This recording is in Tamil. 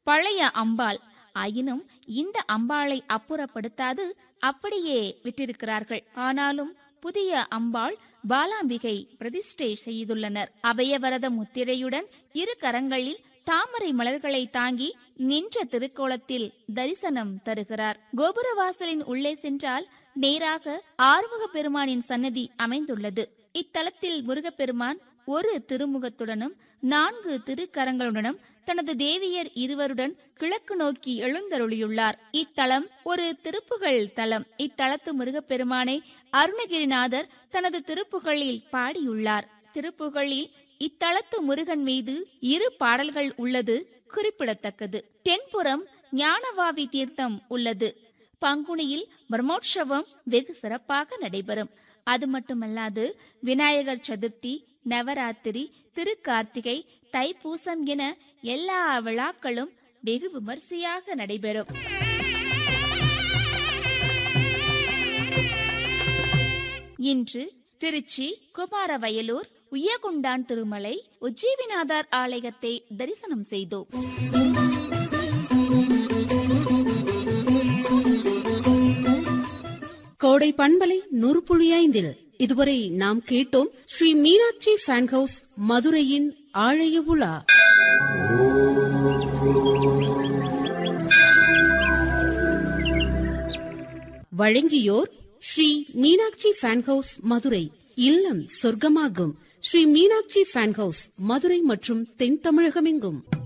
பழைய அம்பாள் ஆயினும் இந்த அம்பாளை அப்புறப்படுத்தாது அப்படியே விட்டிருக்கிறார்கள் ஆனாலும் புதிய அம்பாள் பாலாம்பிகை பிரதிஷ்டை செய்துள்ளனர் அபயவரத முத்திரையுடன் இரு கரங்களில் தாமரை மலர்களை தாங்கி நின்ற திருக்கோலத்தில் தரிசனம் தருகிறார் கோபுரவாசலின் உள்ளே சென்றால் நேராக ஆறுமுக பெருமானின் சன்னதி அமைந்துள்ளது இத்தலத்தில் முருகப்பெருமான் ஒரு திருமுகத்துடனும் நான்கு திருக்கரங்களுடனும் தனது தேவியர் இருவருடன் கிழக்கு நோக்கி எழுந்தருளியுள்ளார் இத்தலம் ஒரு திருப்புகழ் தலம் இத்தலத்து முருகப்பெருமானை அருணகிரிநாதர் தனது திருப்புகழில் பாடியுள்ளார் திருப்புகழில் இத்தலத்து முருகன் மீது இரு பாடல்கள் உள்ளது குறிப்பிடத்தக்கது தென்புறம் ஞானவாவி தீர்த்தம் உள்ளது பங்குனியில் பிரம்மோற்சவம் வெகு சிறப்பாக நடைபெறும் அது மட்டுமல்லாது விநாயகர் சதுர்த்தி நவராத்திரி திருக்கார்த்திகை தைப்பூசம் என எல்லா விழாக்களும் வெகு விமர்சையாக நடைபெறும் இன்று திருச்சி குமாரவயலூர் உய்யகுண்டான் திருமலை உஜ்ஜீவிநாதர் ஆலயத்தை தரிசனம் செய்தோம் கோடை பண்பலை நூறுபுள்ளி இதுவரை நாம் கேட்டோம் ஸ்ரீ மீனாட்சி ஃபேன் ஹவுஸ் மதுரையின் ஆழைய உலா வழங்கியோர் ஸ்ரீ மீனாட்சி ஃபேன் ஹவுஸ் மதுரை இல்லம் சொர்க்கமாகும் ஸ்ரீ மீனாட்சி ஃபேன் ஹவுஸ் மதுரை மற்றும் தென் தமிழகமெங்கும்